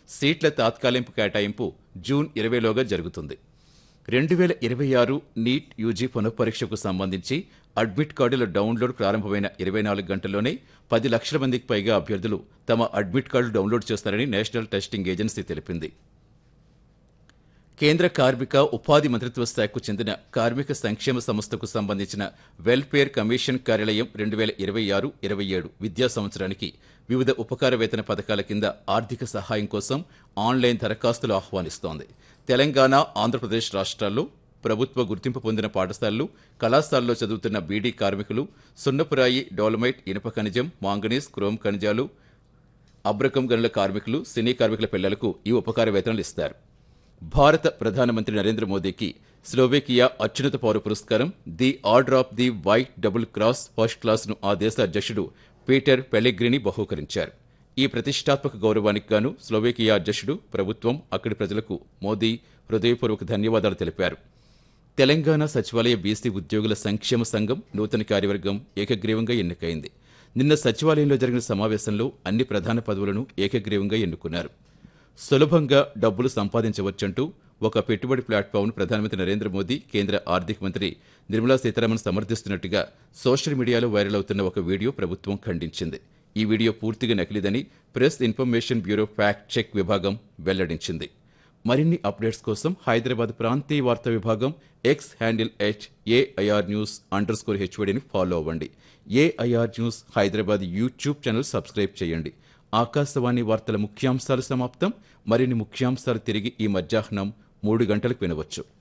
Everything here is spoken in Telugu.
సీట్ల తాత్కాలింపు కేటాయింపు జూన్ ఇరవైలోగా జరుగుతుంది రెండు వేల ఇరవై ఆరు నీట్ యూజీ పునఃపరీక్షకు సంబంధించి అడ్మిట్ కార్డుల డౌన్లోడ్ ప్రారంభమైన ఇరవై నాలుగు గంటల్లోనే పది లక్షల మందికి పైగా అభ్యర్థులు తమ అడ్మిట్ కార్డు డౌన్లోడ్ చేస్తారని నేషనల్ టెస్టింగ్ ఏజెన్సీ తెలిపింది కేంద్ర కార్మిక ఉపాధి మంత్రిత్వ శాఖకు చెందిన కార్మిక సంక్షేమ సంస్థకు సంబంధించిన వెల్ఫేర్ కమిషన్ కార్యాలయం రెండు వేల ఇరవై ఆరు ఇరవై ఏడు విద్యా సంవత్సరానికి వివిధ ఉపకార వేతన పథకాల కింద ఆర్థిక సహాయం కోసం ఆన్లైన్ దరఖాస్తులు ఆహ్వానిస్తోంది తెలంగాణ ఆంధ్రప్రదేశ్ రాష్ట్రాల్లో ప్రభుత్వ గుర్తింపు పొందిన పాఠశాలలు కళాశాలలో చదువుతున్న బీడీ కార్మికులు సున్నపురాయి డోలమైట్ ఇనుప ఖనిజం మాంగనీస్ క్రోమ్ ఖనిజాలు అబ్రకం గనుల కార్మికులు సినీ కార్మికుల పిల్లలకు ఈ ఉపకార వేతనాలు ఇస్తారు భారత ప్రధానమంత్రి నరేంద్ర మోదీకి స్లోవేకియా అత్యున్నత పౌర పురస్కారం the order of the white double cross first class ను ఆ దేశ అధ్యక్షుడు పీటర్ పెలెగ్రిని బహూకరించారు ఈ ప్రతిష్టాత్మక గౌరవానికి గాను స్లోవేకియా అధ్యక్షుడు ప్రభుత్వం అక్కడి ప్రజలకు మోదీ హృదయపూర్వక ధన్యవాదాలు తెలిపారు తెలంగాణ సచివాలయ బీసీ ఉద్యోగుల సంక్షేమ సంఘం నూతన కార్యవర్గం ఏకగ్రీవంగా ఎన్నికైంది నిన్న సచివాలయంలో జరిగిన సమావేశంలో అన్ని ప్రధాన పదవులను ఏకగ్రీవంగా ఎన్నుకున్నారు సులభంగా డబ్బులు సంపాదించవచ్చంటూ ఒక పెట్టుబడి ప్లాట్ఫామ్ను ప్రధానమంత్రి నరేంద్ర మోదీ కేంద్ర ఆర్థిక మంత్రి నిర్మలా సీతారామన్ సమర్థిస్తున్నట్టుగా సోషల్ మీడియాలో వైరల్ అవుతున్న ఒక వీడియో ప్రభుత్వం ఖండించింది ఈ వీడియో పూర్తిగా నకిలీదని press information bureau fact check విభాగం వెల్లడించింది మరిన్ని అప్డేట్స్ కోసం హైదరాబాద్ ప్రాంతీయ వార్తా విభాగం X handle H AIR news under score హెచ్వడిని ఫాలో అవ్వండి AIR news Hyderabad YouTube channel subscribe చేయండి ఆకాశవాణి వార్తల ముఖ్యాంశాలు సమాప్తం మరిన్ని ముఖ్యాంశాలు తిరిగి ఈ మధ్యాహ్నం మూడు గంటలకు వినవచ్చు